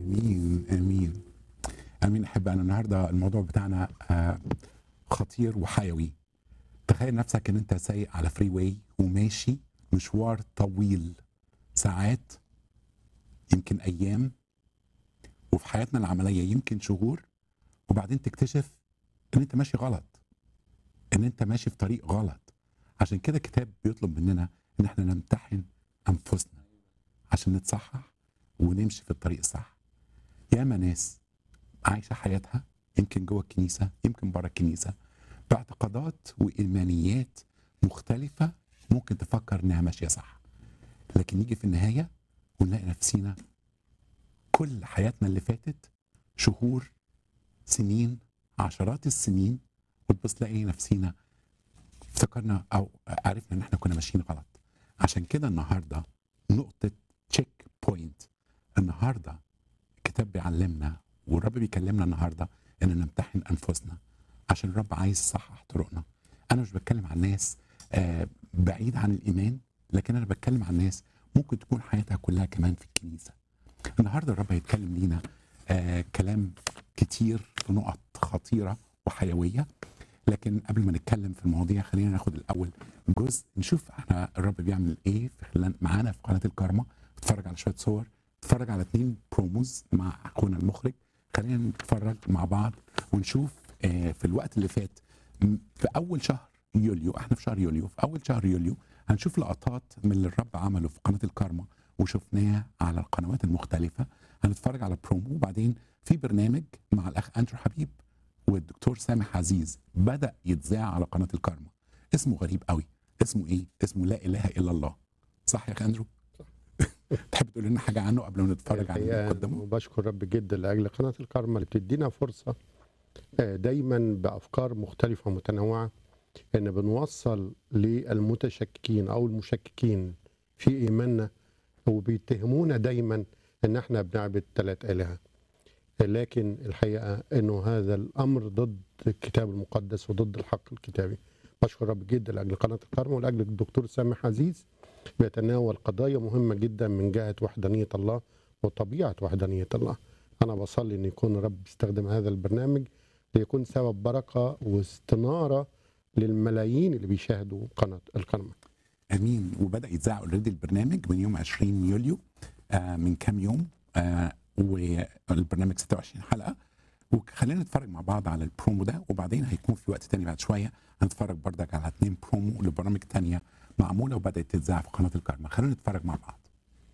امين امين امين احب انا النهارده الموضوع بتاعنا آه، خطير وحيوي تخيل نفسك ان انت سايق على فري واي وماشي مشوار طويل ساعات يمكن ايام وفي حياتنا العمليه يمكن شهور وبعدين تكتشف ان انت ماشي غلط ان انت ماشي في طريق غلط عشان كده الكتاب بيطلب مننا ان احنا نمتحن انفسنا عشان نتصحح ونمشي في الطريق الصح ياما ناس عايشه حياتها يمكن جوه الكنيسه يمكن بره الكنيسه باعتقادات وايمانيات مختلفه ممكن تفكر انها ماشيه صح لكن نيجي في النهايه ونلاقي نفسينا كل حياتنا اللي فاتت شهور سنين عشرات السنين وتبص تلاقي نفسينا افتكرنا او عرفنا ان احنا كنا ماشيين غلط عشان كده النهارده نقطه تشيك بوينت النهارده الكتاب بيعلمنا والرب بيكلمنا النهارده ان نمتحن انفسنا عشان الرب عايز يصحح طرقنا انا مش بتكلم عن ناس آه، بعيد عن الايمان لكن انا بتكلم عن ناس ممكن تكون حياتها كلها كمان في الكنيسه النهارده الرب هيتكلم لينا آه كلام كتير في نقط خطيره وحيويه لكن قبل ما نتكلم في المواضيع خلينا ناخد الاول جزء نشوف احنا الرب بيعمل ايه في خلال معانا في قناه الكارما نتفرج على شويه صور نتفرج على اتنين بروموز مع اخونا المخرج خلينا نتفرج مع بعض ونشوف آه في الوقت اللي فات م- في اول شهر يوليو احنا في شهر يوليو في اول شهر يوليو هنشوف لقطات من اللي الرب عمله في قناه الكارما وشفناه على القنوات المختلفه هنتفرج على برومو وبعدين في برنامج مع الاخ اندرو حبيب والدكتور سامح عزيز بدا يتذاع على قناه الكارما اسمه غريب قوي اسمه ايه اسمه لا اله الا الله صح يا اخ اندرو تحب تقول لنا حاجه عنه قبل ما نتفرج على الحقيقة المقدمه وبشكر رب جدا لاجل قناه الكرمه اللي بتدينا فرصه آه، دايما بافكار مختلفه ومتنوعه ان بنوصل للمتشككين او المشككين في ايماننا وبيتهمونا دايما ان احنا بنعبد ثلاث الهه لكن الحقيقه انه هذا الامر ضد الكتاب المقدس وضد الحق الكتابي بشكر رب جدا لاجل قناه الكرمه ولاجل الدكتور سامح عزيز بيتناول قضايا مهمه جدا من جهه وحدانيه الله وطبيعه وحدانيه الله انا بصلي ان يكون الرب يستخدم هذا البرنامج ليكون سبب بركه واستناره للملايين اللي بيشاهدوا قناه الكرمه امين وبدا يتذاع اوريدي البرنامج من يوم 20 يوليو آه من كام يوم آه والبرنامج 26 حلقه وخلينا نتفرج مع بعض على البرومو ده وبعدين هيكون في وقت تاني بعد شويه هنتفرج بردك على اتنين برومو لبرامج تانية معموله وبدات تتذاع في قناه الكارما خلينا نتفرج مع بعض